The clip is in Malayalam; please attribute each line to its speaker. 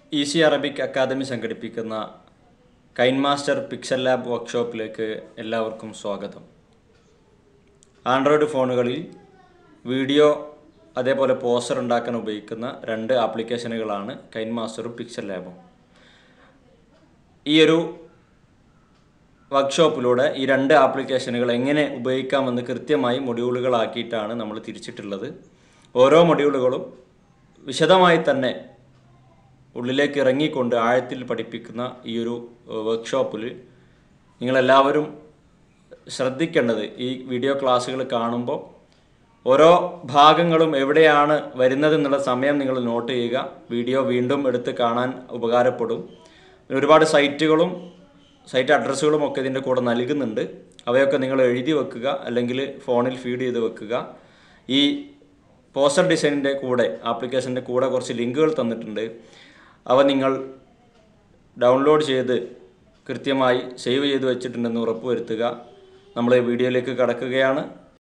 Speaker 1: ഈസി അറബിക് അക്കാദമി സംഘടിപ്പിക്കുന്ന കൈൻ മാസ്റ്റർ പിക്സൽ ലാബ് വർക്ക്ഷോപ്പിലേക്ക് എല്ലാവർക്കും സ്വാഗതം ആൻഡ്രോയിഡ് ഫോണുകളിൽ വീഡിയോ അതേപോലെ പോസ്റ്റർ ഉണ്ടാക്കാൻ ഉപയോഗിക്കുന്ന രണ്ട് ആപ്ലിക്കേഷനുകളാണ് കൈൻ മാസ്റ്ററും പിക്സൽ ലാബും ഈ ഒരു വർക്ക്ഷോപ്പിലൂടെ ഈ രണ്ട് ആപ്ലിക്കേഷനുകൾ എങ്ങനെ ഉപയോഗിക്കാമെന്ന് കൃത്യമായി മൊഡ്യൂളുകളാക്കിയിട്ടാണ് നമ്മൾ തിരിച്ചിട്ടുള്ളത് ഓരോ മൊഡ്യൂളുകളും വിശദമായി തന്നെ ഉള്ളിലേക്ക് ഇറങ്ങിക്കൊണ്ട് ആഴത്തിൽ പഠിപ്പിക്കുന്ന ഈ ഒരു വർക്ക്ഷോപ്പിൽ നിങ്ങളെല്ലാവരും ശ്രദ്ധിക്കേണ്ടത് ഈ വീഡിയോ ക്ലാസ്സുകൾ കാണുമ്പോൾ ഓരോ ഭാഗങ്ങളും എവിടെയാണ് വരുന്നതെന്നുള്ള സമയം നിങ്ങൾ നോട്ട് ചെയ്യുക വീഡിയോ വീണ്ടും എടുത്ത് കാണാൻ ഉപകാരപ്പെടും ഒരുപാട് സൈറ്റുകളും സൈറ്റ് അഡ്രസ്സുകളും ഒക്കെ ഇതിൻ്റെ കൂടെ നൽകുന്നുണ്ട് അവയൊക്കെ നിങ്ങൾ എഴുതി വെക്കുക അല്ലെങ്കിൽ ഫോണിൽ ഫീഡ് ചെയ്ത് വെക്കുക ഈ പോസ്റ്റർ ഡിസൈനിൻ്റെ കൂടെ ആപ്ലിക്കേഷൻ്റെ കൂടെ കുറച്ച് ലിങ്കുകൾ തന്നിട്ടുണ്ട് അവ നിങ്ങൾ ഡൗൺലോഡ് ചെയ്ത് കൃത്യമായി സേവ് ചെയ്ത് വെച്ചിട്ടുണ്ടെന്ന് ഉറപ്പുവരുത്തുക നമ്മൾ വീഡിയോയിലേക്ക് കടക്കുകയാണ്